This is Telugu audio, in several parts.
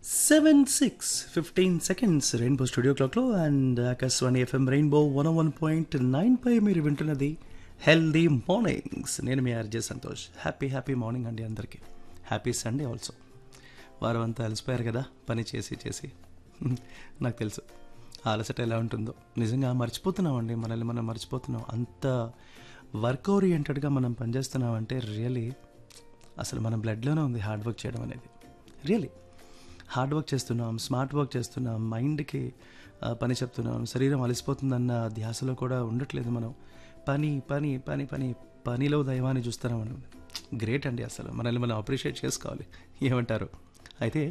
seven six fifteen seconds rainbow studio క్లాక్లో and Akashvani FM rainbow one one point nine పై మీరు వింటున్నది హెల్దీ మార్నింగ్స్ నేను మీ RJ Santosh happy happy morning అండి అందరికీ హ్యాపీ సండే ఆల్సో వారం అంతా అలసిపోయారు కదా పని చేసి చేసి నాకు తెలుసు ఆ అలసట ఎలా ఉంటుందో నిజంగా మర్చిపోతున్నామండి మనల్ని మనం మర్చిపోతున్నాం అంత వర్క్ ఓరియంటెడ్గా మనం పనిచేస్తున్నామంటే రియలీ అసలు మన బ్లడ్లోనే ఉంది హార్డ్ వర్క్ చేయడం అనేది రియలీ హార్డ్ వర్క్ చేస్తున్నాం స్మార్ట్ వర్క్ చేస్తున్నాం మైండ్కి ఆ, పని చెప్తున్నాం శరీరం అలసిపోతుందన్న ధ్యాసలో కూడా ఉండట్లేదు మనం పని పని పని పని పనిలో దైవాన్ని చూస్తున్నాం మనం గ్రేట్ అండి అసలు మనల్ని మనం అప్రిషియేట్ చేసుకోవాలి ఏమంటారు అయితే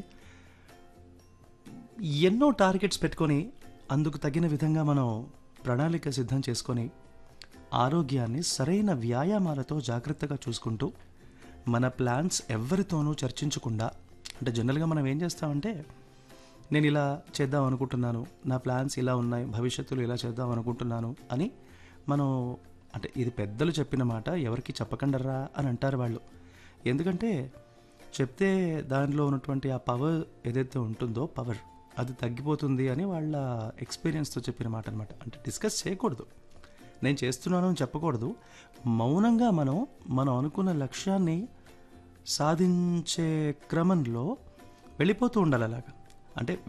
ఎన్నో టార్గెట్స్ పెట్టుకొని అందుకు తగిన విధంగా మనం ప్రణాళిక సిద్ధం చేసుకొని ఆరోగ్యాన్ని సరైన వ్యాయామాలతో జాగ్రత్తగా చూసుకుంటూ మన ప్లాన్స్ ఎవరితోనూ చర్చించకుండా అంటే జనరల్గా మనం ఏం చేస్తామంటే నేను ఇలా చేద్దాం అనుకుంటున్నాను నా ప్లాన్స్ ఇలా ఉన్నాయి భవిష్యత్తులో ఇలా చేద్దాం అనుకుంటున్నాను అని మనం అంటే ఇది పెద్దలు చెప్పిన మాట ఎవరికి చెప్పకండరా అని అంటారు వాళ్ళు ఎందుకంటే చెప్తే దానిలో ఉన్నటువంటి ఆ పవర్ ఏదైతే ఉంటుందో పవర్ అది తగ్గిపోతుంది అని వాళ్ళ ఎక్స్పీరియన్స్తో చెప్పిన మాట అనమాట అంటే డిస్కస్ చేయకూడదు నేను చేస్తున్నాను అని చెప్పకూడదు మౌనంగా మనం మనం అనుకున్న లక్ష్యాన్ని సాధించే క్రమంలో వెళ్ళిపోతూ ఉండాలి అలాగా అంటే